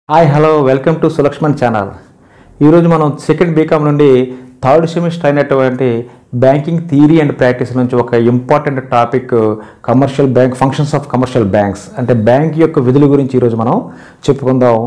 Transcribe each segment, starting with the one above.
hi hello welcome to Sulakshman channel ఈరోజు మనం second BCom నుండి థర్డ్ సెమిస్టర్ అయినటువంటి బ్యాంకింగ్ థియరీ అండ్ ప్రాక్టీస్ నుంచి ఒక important topic commercial bank functions of commercial banks అంటే బ్యాంక్ యొక్క విధుల గురించి ఈరోజు మనం చెప్పుకుందాం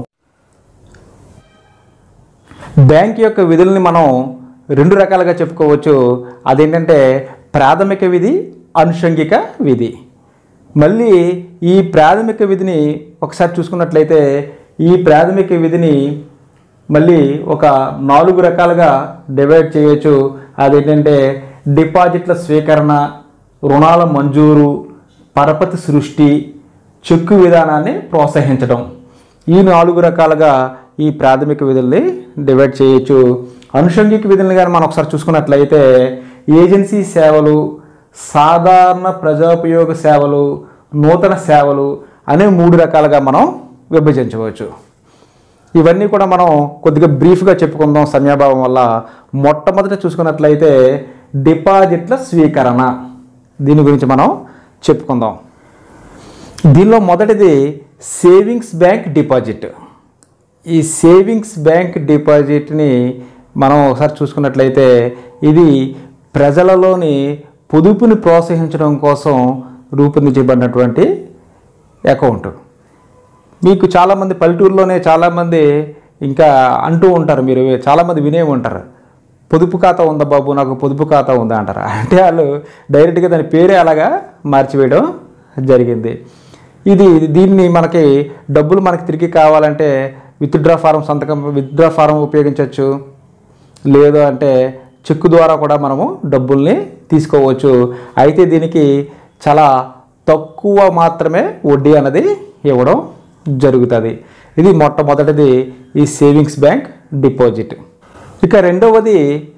బ్యాంక్ యొక్క విధుల్ని మనం రెండు రకాలుగా చెప్పుకోవచ్చు అదేంటంటే ప్రాథమిక విధి అనుషంగిక విధి మళ్ళీ ఈ ప్రాథమిక విధిని ఒకసారి చూసుకున్నట్లయితే ఈ ప్రాథమిక విధిని మళ్ళీ ఒక నాలుగు రకాలుగా డివైడ్ చేయొచ్చు అదేంటంటే డిపాజిట్ల స్వీకరణ రుణాల మంజూరు పరపతి సృష్టి చెక్కు విధానాన్ని ప్రోత్సహించడం ఈ నాలుగు రకాలుగా ఈ ప్రాథమిక విధుల్ని డివైడ్ చేయొచ్చు అనుషంగిక విధుల్ని కానీ మనం ఒకసారి చూసుకున్నట్లయితే ఏజెన్సీ సేవలు సాధారణ ప్రజాపయోగ సేవలు నూతన సేవలు అనే మూడు రకాలుగా మనం విభజించవచ్చు ఇవన్నీ కూడా మనం కొద్దిగా బ్రీఫ్గా చెప్పుకుందాం సమయాభావం వల్ల మొట్టమొదట చూసుకున్నట్లయితే డిపాజిట్ల స్వీకరణ దీని గురించి మనం చెప్పుకుందాం దీనిలో మొదటిది సేవింగ్స్ బ్యాంక్ డిపాజిట్ ఈ సేవింగ్స్ బ్యాంక్ డిపాజిట్ని మనం ఒకసారి చూసుకున్నట్లయితే ఇది ప్రజలలోని పొదుపుని ప్రోత్సహించడం కోసం రూపొందించబడినటువంటి అకౌంట్ మీకు చాలామంది పల్లెటూరులోనే చాలామంది ఇంకా అంటూ ఉంటారు మీరు చాలామంది వినే ఉంటారు పొదుపు ఖాతా ఉందా బాబు నాకు పొదుపు ఖాతా ఉందా అంటారు అంటే వాళ్ళు డైరెక్ట్గా దాని పేరే అలాగా మార్చివేయడం జరిగింది ఇది దీన్ని మనకి డబ్బులు మనకి తిరిగి కావాలంటే విత్డ్రా ఫారం సంతకం విత్డ్రా ఫారం ఉపయోగించవచ్చు లేదు అంటే చెక్కు ద్వారా కూడా మనము డబ్బుల్ని తీసుకోవచ్చు అయితే దీనికి చాలా తక్కువ మాత్రమే వడ్డీ అన్నది ఇవ్వడం జరుగుతుంది ఇది మొట్టమొదటిది ఈ సేవింగ్స్ బ్యాంక్ డిపాజిట్ ఇక రెండవది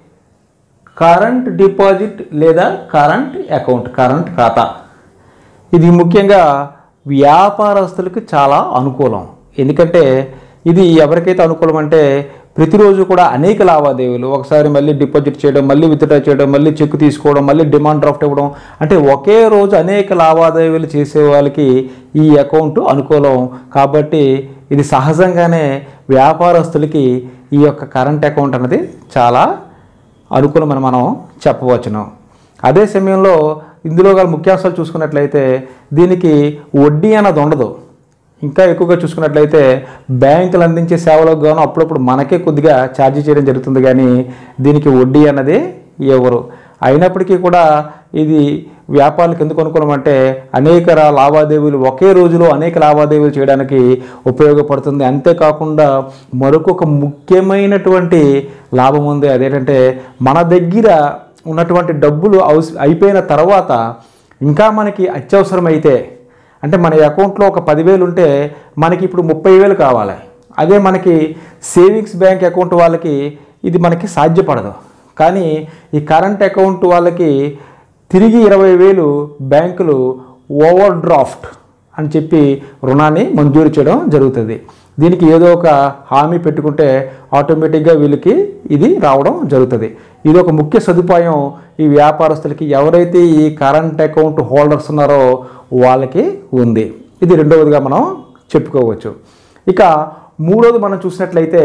కరెంట్ డిపాజిట్ లేదా కరెంట్ అకౌంట్ కరెంట్ ఖాతా ఇది ముఖ్యంగా వ్యాపారస్తులకు చాలా అనుకూలం ఎందుకంటే ఇది ఎవరికైతే అనుకూలం అంటే ప్రతిరోజు కూడా అనేక లావాదేవీలు ఒకసారి మళ్ళీ డిపాజిట్ చేయడం మళ్ళీ విత్డ్రా చేయడం మళ్ళీ చెక్ తీసుకోవడం మళ్ళీ డిమాండ్ డ్రాఫ్ట్ ఇవ్వడం అంటే ఒకే రోజు అనేక లావాదేవీలు చేసే వాళ్ళకి ఈ అకౌంట్ అనుకూలం కాబట్టి ఇది సహజంగానే వ్యాపారస్తులకి ఈ యొక్క కరెంట్ అకౌంట్ అనేది చాలా అనుకూలమని మనం చెప్పవచ్చును అదే సమయంలో ఇందులో గల ముఖ్యాంశాలు చూసుకున్నట్లయితే దీనికి వడ్డీ అన్నది ఉండదు ఇంకా ఎక్కువగా చూసుకున్నట్లయితే బ్యాంకులు అందించే సేవలకు గాను అప్పుడప్పుడు మనకే కొద్దిగా ఛార్జీ చేయడం జరుగుతుంది కానీ దీనికి వడ్డీ అన్నది ఎవరు అయినప్పటికీ కూడా ఇది వ్యాపారులకు ఎందుకు అనుకూలం అంటే అనేక రా- లావాదేవీలు ఒకే రోజులో అనేక లావాదేవీలు చేయడానికి ఉపయోగపడుతుంది అంతేకాకుండా మరొక ముఖ్యమైనటువంటి లాభం ఉంది అదేంటంటే మన దగ్గర ఉన్నటువంటి డబ్బులు అవస అయిపోయిన తర్వాత ఇంకా మనకి అత్యవసరమైతే అంటే మన అకౌంట్లో ఒక పదివేలు ఉంటే మనకి ఇప్పుడు ముప్పై వేలు కావాలి అదే మనకి సేవింగ్స్ బ్యాంక్ అకౌంట్ వాళ్ళకి ఇది మనకి సాధ్యపడదు కానీ ఈ కరెంట్ అకౌంట్ వాళ్ళకి తిరిగి ఇరవై వేలు బ్యాంకులు ఓవర్ డ్రాఫ్ట్ అని చెప్పి రుణాన్ని మంజూరు చేయడం జరుగుతుంది దీనికి ఏదో ఒక హామీ పెట్టుకుంటే ఆటోమేటిక్గా వీళ్ళకి ఇది రావడం జరుగుతుంది ఇది ఒక ముఖ్య సదుపాయం ఈ వ్యాపారస్తులకి ఎవరైతే ఈ కరెంట్ అకౌంట్ హోల్డర్స్ ఉన్నారో వాళ్ళకి ఉంది ఇది రెండవదిగా మనం చెప్పుకోవచ్చు ఇక మూడవది మనం చూసినట్లయితే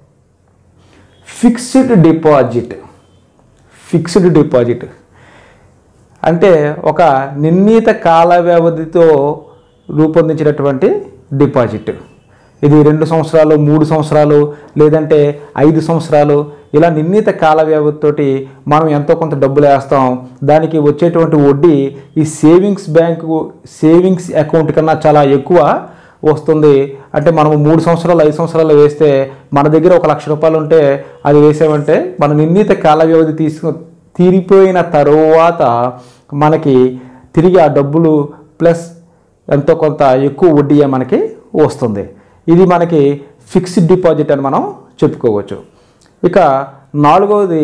ఫిక్స్డ్ డిపాజిట్ ఫిక్స్డ్ డిపాజిట్ అంటే ఒక నిర్ణీత కాల వ్యవధితో రూపొందించినటువంటి డిపాజిట్ ఇది రెండు సంవత్సరాలు మూడు సంవత్సరాలు లేదంటే ఐదు సంవత్సరాలు ఇలా నిర్ణీత కాల వ్యవధితోటి మనం ఎంతో కొంత డబ్బులు వేస్తాం దానికి వచ్చేటువంటి వడ్డీ ఈ సేవింగ్స్ బ్యాంకు సేవింగ్స్ అకౌంట్ కన్నా చాలా ఎక్కువ వస్తుంది అంటే మనం మూడు సంవత్సరాలు ఐదు సంవత్సరాలు వేస్తే మన దగ్గర ఒక లక్ష రూపాయలు ఉంటే అది వేసామంటే మన నిర్ణీత కాల వ్యవధి తీసుకు తీరిపోయిన తరువాత మనకి తిరిగి ఆ డబ్బులు ప్లస్ ఎంతో కొంత ఎక్కువ వడ్డీ మనకి వస్తుంది ఇది మనకి ఫిక్స్డ్ డిపాజిట్ అని మనం చెప్పుకోవచ్చు ఇక నాలుగవది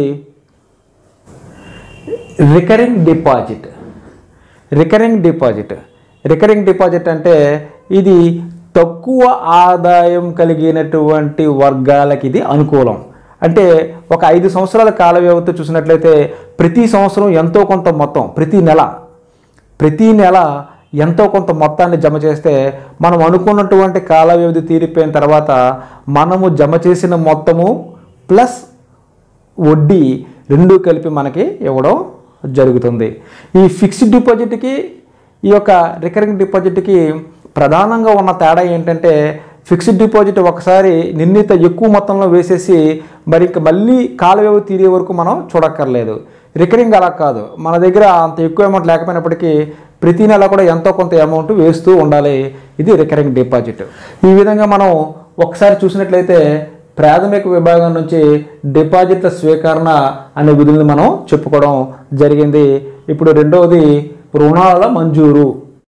recurring deposit recurring deposit recurring deposit అంటే ఇది తక్కువ ఆదాయం కలిగినటువంటి వర్గాలకి ఇది అనుకూలం అంటే ఒక ఐదు సంవత్సరాల కాల వ్యవధితో చూసినట్లయితే ప్రతి సంవత్సరం ఎంతో కొంత మొత్తం ప్రతి నెల ప్రతి నెల ఎంతో కొంత మొత్తాన్ని జమ చేస్తే మనం అనుకున్నటువంటి కాల వ్యవధి తీరిపోయిన తర్వాత మనము జమ చేసిన మొత్తము ప్లస్ వడ్డీ రెండు కలిపి మనకి ఇవ్వడం జరుగుతుంది ఈ ఫిక్స్డ్ డిపాజిట్కి ఈ యొక్క రికరింగ్ డిపాజిట్కి ప్రధానంగా ఉన్న తేడా ఏంటంటే ఫిక్స్డ్ డిపాజిట్ ఒకసారి నిర్ణీత ఎక్కువ మొత్తంలో వేసేసి మరి ఇంక మళ్ళీ కాల వ్యవధి తీరే వరకు మనం చూడక్కర్లేదు రికరింగ్ అలా కాదు మన దగ్గర అంత ఎక్కువ అమౌంట్ లేకపోయినప్పటికీ ప్రతి నెల కూడా ఎంతో కొంత అమౌంట్ వేస్తూ ఉండాలి ఇది రికరింగ్ డిపాజిట్ ఈ విధంగా మనం ఒకసారి చూసినట్లయితే ప్రాథమిక విభాగం నుంచి డిపాజిట్ల స్వీకరణ అనే విధుల్ని మనం చెప్పుకోవడం జరిగింది ఇప్పుడు రెండవది రుణాల మంజూరు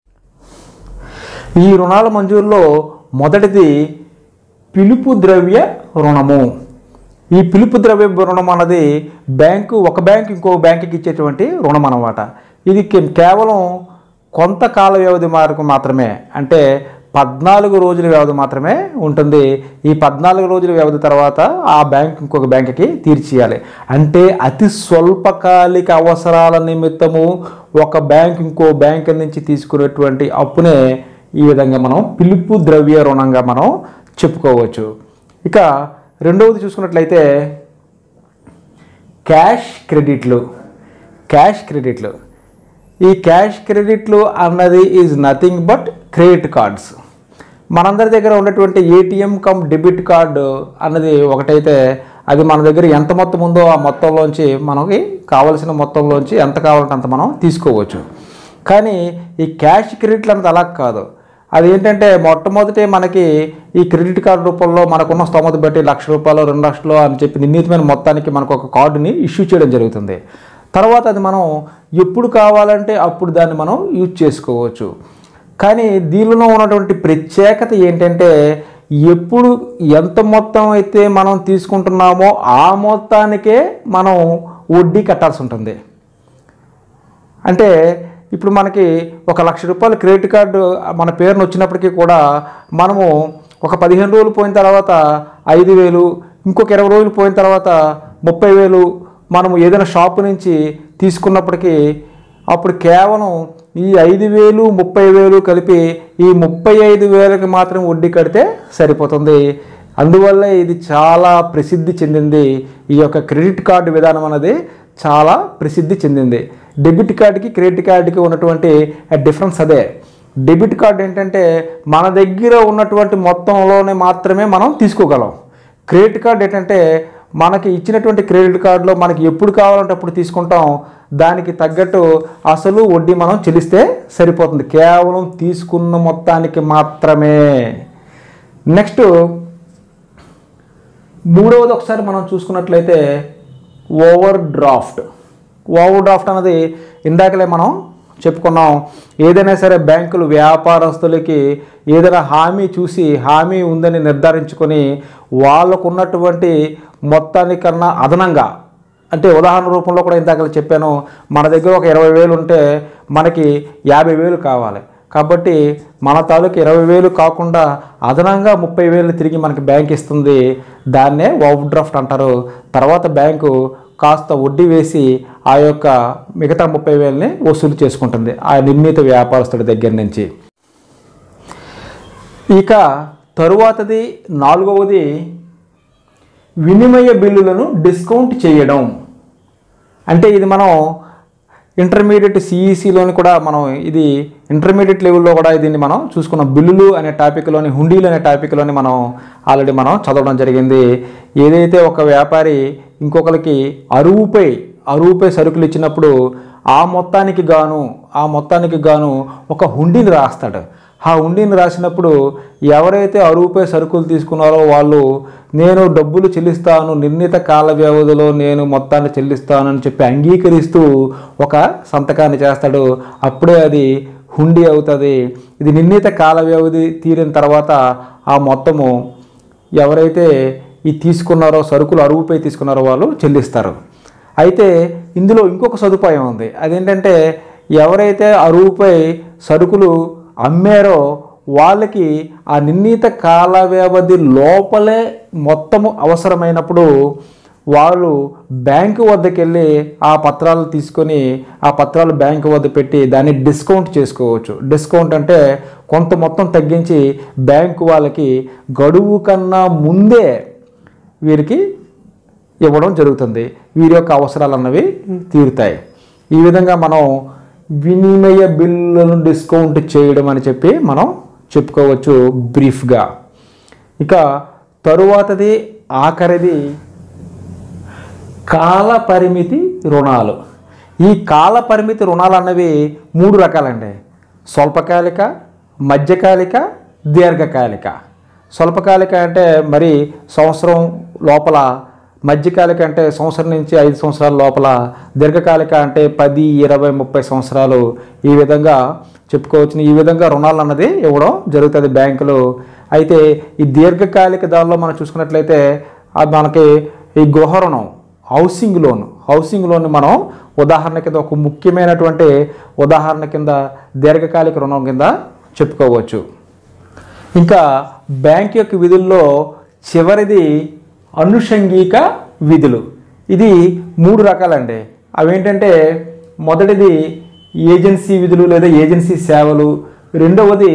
ఈ రుణాల మంజూరులో మొదటిది పిలుపు ద్రవ్య రుణము ఈ పిలుపు ద్రవ్య రుణం అన్నది బ్యాంకు ఒక బ్యాంకు ఇంకో బ్యాంకుకి ఇచ్చేటువంటి రుణం అన్నమాట ఇది కే- కేవలం కొంతకాల వ్యవధి వరకు మాత్రమే అంటే పద్నాలుగు రోజుల వ్యవధి మాత్రమే ఉంటుంది ఈ పద్నాలుగు రోజుల వ్యవధి తర్వాత ఆ బ్యాంక్ ఇంకొక బ్యాంకుకి తీర్చేయాలి అంటే అతి స్వల్పకాలిక అవసరాల నిమిత్తము ఒక బ్యాంక్ ఇంకో బ్యాంక్ నుంచి తీసుకునేటువంటి అప్పునే ఈ విధంగా మనం పిలుపు ద్రవ్య రుణంగా మనం చెప్పుకోవచ్చు ఇక రెండవది చూసుకున్నట్లయితే క్యాష్ క్రెడిట్లు క్యాష్ క్రెడిట్లు ఈ క్యాష్ క్రెడిట్లు అన్నది is nothing but credit cards మనందరి దగ్గర ఉన్నటువంటి ఏటీఎం కమ్ డెబిట్ కార్డు అన్నది ఒకటైతే అది మన దగ్గర ఎంత మొత్తం ఉందో ఆ మొత్తంలోంచి మనకి కావలసిన మొత్తంలోంచి ఎంత కావాలంటే అంత మనం తీసుకోవచ్చు కానీ ఈ క్యాష్ క్రెడిట్లు అన్నది అలా కాదు అది ఏంటంటే మొట్టమొదటి మనకి ఈ క్రెడిట్ కార్డు రూపంలో మనకున్న స్తోమత బట్టి లక్ష రూపాయలు రెండు లక్షలు అని చెప్పి నిర్ణీతమైన మొత్తానికి మనకు ఒక కార్డుని ఇష్యూ చేయడం జరుగుతుంది తర్వాత అది మనం ఎప్పుడు కావాలంటే అప్పుడు దాన్ని మనం యూజ్ చేసుకోవచ్చు కానీ దీనిలో ఉన్నటువంటి ప్రత్యేకత ఏంటంటే ఎప్పుడు ఎంత మొత్తం అయితే మనం తీసుకుంటున్నామో ఆ మొత్తానికే మనం వడ్డీ కట్టాల్సి ఉంటుంది అంటే ఇప్పుడు మనకి ఒక లక్ష రూపాయలు క్రెడిట్ కార్డు మన పేరున వచ్చినప్పటికీ కూడా మనము ఒక పదిహేను రోజులు పోయిన తర్వాత ఐదు వేలు ఇంకొక ఇరవై రోజులు పోయిన తర్వాత ముప్పై వేలు మనము ఏదైనా షాపు నుంచి తీసుకున్నప్పటికీ అప్పుడు కేవలం ఈ ఐదు వేలు ముప్పై వేలు కలిపి ఈ ముప్పై ఐదు వేలకి మాత్రం వడ్డీ కడితే సరిపోతుంది అందువల్ల ఇది చాలా ప్రసిద్ధి చెందింది ఈ యొక్క క్రెడిట్ కార్డు విధానం అనేది చాలా ప్రసిద్ధి చెందింది డెబిట్ కార్డుకి క్రెడిట్ కార్డుకి ఉన్నటువంటి డిఫరెన్స్ అదే డెబిట్ కార్డు ఏంటంటే మన దగ్గర ఉన్నటువంటి మొత్తంలోనే మాత్రమే మనం తీసుకోగలం క్రెడిట్ కార్డు ఏంటంటే మనకి ఇచ్చినటువంటి క్రెడిట్ కార్డులో మనకి ఎప్పుడు కావాలంటే అప్పుడు తీసుకుంటాం దానికి తగ్గట్టు అసలు వడ్డీ మనం చెల్లిస్తే సరిపోతుంది కేవలం తీసుకున్న మొత్తానికి మాత్రమే నెక్స్ట్ మూడవది ఒకసారి మనం చూసుకున్నట్లయితే ఓవర్ డ్రాఫ్ట్ ఓవర్ డ్రాఫ్ట్ అన్నది ఇందాకలే మనం చెప్పుకున్నాం ఏదైనా సరే బ్యాంకులు వ్యాపారస్తులకి ఏదైనా హామీ చూసి హామీ ఉందని నిర్ధారించుకొని వాళ్ళకు ఉన్నటువంటి మొత్తానికన్నా అదనంగా అంటే ఉదాహరణ రూపంలో కూడా ఇందాక చెప్పాను మన దగ్గర ఒక ఇరవై వేలు ఉంటే మనకి యాభై వేలు కావాలి కాబట్టి మన తాలూకు ఇరవై వేలు కాకుండా అదనంగా ముప్పై వేలు తిరిగి మనకి బ్యాంక్ ఇస్తుంది దాన్నే ఓవర్ డ్రాఫ్ట్ అంటారు తర్వాత బ్యాంకు కాస్త వడ్డీ వేసి ఆ యొక్క మిగతా ముప్పై వేలని వసూలు చేసుకుంటుంది ఆ నిర్ణీత వ్యాపారస్తుడి దగ్గర నుంచి ఇక తరువాతది నాలుగవది వినిమయ బిల్లులను డిస్కౌంట్ చేయడం అంటే ఇది మనం ఇంటర్మీడియట్ సిఈసిలోని కూడా మనం ఇది ఇంటర్మీడియట్ లెవెల్లో కూడా దీన్ని మనం చూసుకున్నాం బిల్లులు అనే టాపిక్లోని హుండీలు అనే టాపిక్లోని మనం ఆల్రెడీ మనం చదవడం జరిగింది ఏదైతే ఒక వ్యాపారి ఇంకొకరికి అరువుపై అరువుపై సరుకులు ఇచ్చినప్పుడు ఆ మొత్తానికి గాను ఆ మొత్తానికి గాను ఒక హుండీని రాస్తాడు ఆ హుండీని రాసినప్పుడు ఎవరైతే అరువుపై సరుకులు తీసుకున్నారో వాళ్ళు నేను డబ్బులు చెల్లిస్తాను నిర్ణీత కాల వ్యవధిలో నేను మొత్తాన్ని చెల్లిస్తాను అని చెప్పి అంగీకరిస్తూ ఒక సంతకాన్ని చేస్తాడు అప్పుడే అది హుండీ అవుతుంది ఇది నిర్ణీత కాల వ్యవధి తీరిన తర్వాత ఆ మొత్తము ఎవరైతే ఈ తీసుకున్నారో సరుకులు అరువుపై తీసుకున్నారో వాళ్ళు చెల్లిస్తారు అయితే ఇందులో ఇంకొక సదుపాయం ఉంది అదేంటంటే ఎవరైతే అరువుపై సరుకులు అమ్మారో వాళ్ళకి ఆ నిర్ణీత కాల వ్యవధి లోపలే మొత్తము అవసరమైనప్పుడు వాళ్ళు బ్యాంకు వద్దకు వెళ్ళి ఆ పత్రాలు తీసుకొని ఆ పత్రాలు బ్యాంకు వద్ద పెట్టి దాన్ని డిస్కౌంట్ చేసుకోవచ్చు డిస్కౌంట్ అంటే కొంత మొత్తం తగ్గించి బ్యాంకు వాళ్ళకి గడువు కన్నా ముందే వీరికి ఇవ్వడం జరుగుతుంది వీరి యొక్క అవసరాలు అన్నవి తీరుతాయి ఈ విధంగా మనం వినిమయ బిల్లులను డిస్కౌంట్ చేయడం అని చెప్పి మనం చెప్పుకోవచ్చు బ్రీఫ్గా ఇక తరువాతది ఆఖరిది కాల పరిమితి రుణాలు ఈ కాల పరిమితి రుణాలు అన్నవి మూడు రకాలండి స్వల్పకాలిక మధ్యకాలిక దీర్ఘకాలిక స్వల్పకాలిక అంటే మరి సంవత్సరం లోపల మధ్యకాలిక అంటే సంవత్సరం నుంచి ఐదు సంవత్సరాల లోపల దీర్ఘకాలిక అంటే పది ఇరవై ముప్పై సంవత్సరాలు ఈ విధంగా చెప్పుకోవచ్చు ఈ విధంగా రుణాలు అన్నది ఇవ్వడం జరుగుతుంది బ్యాంకులు అయితే ఈ దీర్ఘకాలిక దానిలో మనం చూసుకున్నట్లయితే అది మనకి ఈ గృహ రుణం హౌసింగ్ లోన్ హౌసింగ్ లోన్ మనం ఉదాహరణ కింద ఒక ముఖ్యమైనటువంటి ఉదాహరణ కింద దీర్ఘకాలిక రుణం కింద చెప్పుకోవచ్చు ఇంకా బ్యాంక్ యొక్క విధుల్లో చివరిది అనుషంగిక విధులు ఇది మూడు రకాలండి అవేంటంటే మొదటిది ఏజెన్సీ విధులు లేదా ఏజెన్సీ సేవలు రెండవది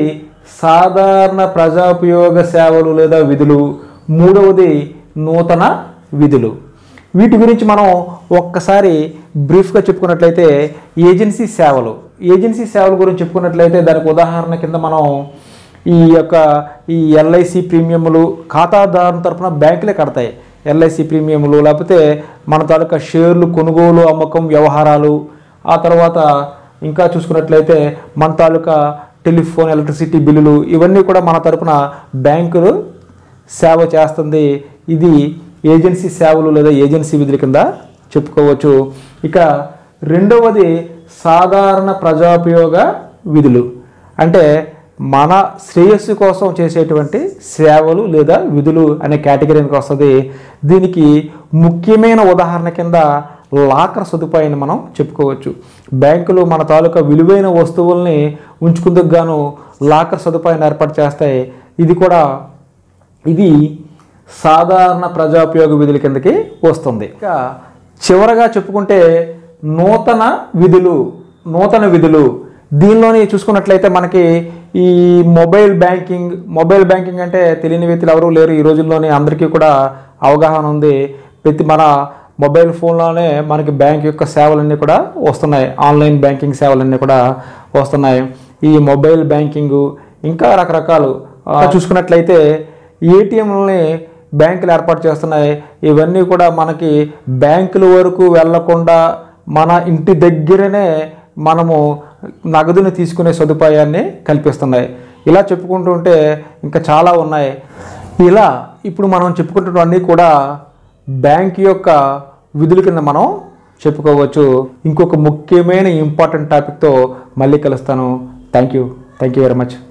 సాధారణ ప్రజాపయోగ సేవలు లేదా విధులు మూడవది నూతన విధులు వీటి గురించి మనం ఒక్కసారి బ్రీఫ్గా చెప్పుకున్నట్లయితే ఏజెన్సీ సేవలు ఏజెన్సీ సేవల గురించి చెప్పుకున్నట్లయితే దానికి ఉదాహరణ కింద మనం ఈ యొక్క ఈ ఎల్ఐసి ప్రీమియంలు ఖాతాదారు తరపున బ్యాంకులే కడతాయి ఎల్ఐసి ప్రీమియంలు లేకపోతే మన తాలూకా షేర్లు కొనుగోలు అమ్మకం వ్యవహారాలు ఆ తర్వాత ఇంకా చూసుకున్నట్లయితే మన తాలూకా టెలిఫోన్ ఎలక్ట్రిసిటీ బిల్లులు ఇవన్నీ కూడా మన తరపున బ్యాంకులు సేవ చేస్తుంది ఇది ఏజెన్సీ సేవలు లేదా ఏజెన్సీ విధుల కింద చెప్పుకోవచ్చు ఇక రెండవది సాధారణ ప్రజాపయోగ విధులు అంటే మన శ్రేయస్సు కోసం చేసేటువంటి సేవలు లేదా విధులు అనే కేటగిరీకి వస్తుంది దీనికి ముఖ్యమైన ఉదాహరణ కింద లాకర్ సదుపాయాన్ని మనం చెప్పుకోవచ్చు బ్యాంకులు మన తాలూకా విలువైన వస్తువుల్ని ఉంచుకుందుకు గాను లాకర్ సదుపాయాన్ని ఏర్పాటు చేస్తాయి ఇది కూడా ఇది సాధారణ ప్రజాపయోగ విధుల కిందకి వస్తుంది ఇక చివరగా చెప్పుకుంటే నూతన విధులు నూతన విధులు దీనిలోని చూసుకున్నట్లయితే మనకి ఈ మొబైల్ బ్యాంకింగ్ మొబైల్ బ్యాంకింగ్ అంటే తెలియని వ్యక్తులు ఎవరూ లేరు ఈ రోజుల్లోనే అందరికీ కూడా అవగాహన ఉంది ప్రతి మన మొబైల్ ఫోన్లోనే మనకి బ్యాంక్ యొక్క సేవలన్నీ కూడా వస్తున్నాయి ఆన్లైన్ బ్యాంకింగ్ సేవలన్నీ కూడా వస్తున్నాయి ఈ మొబైల్ బ్యాంకింగ్ ఇంకా రకరకాలు ఆ, చూసుకున్నట్లయితే ఏటీఎంలని బ్యాంకులు ఏర్పాటు చేస్తున్నాయి ఇవన్నీ కూడా మనకి బ్యాంకుల వరకు వెళ్లకుండా మన ఇంటి దగ్గరనే మనము నగదుని తీసుకునే సదుపాయాన్ని కల్పిస్తున్నాయి ఇలా చెప్పుకుంటూ ఉంటే ఇంకా చాలా ఉన్నాయి ఇలా ఇప్పుడు మనం చెప్పుకుంటున్నవన్నీ కూడా బ్యాంక్ యొక్క విధుల కింద మనం చెప్పుకోవచ్చు ఇంకొక ముఖ్యమైన ఇంపార్టెంట్ టాపిక్తో మళ్ళీ కలుస్తాను thank you thank you very much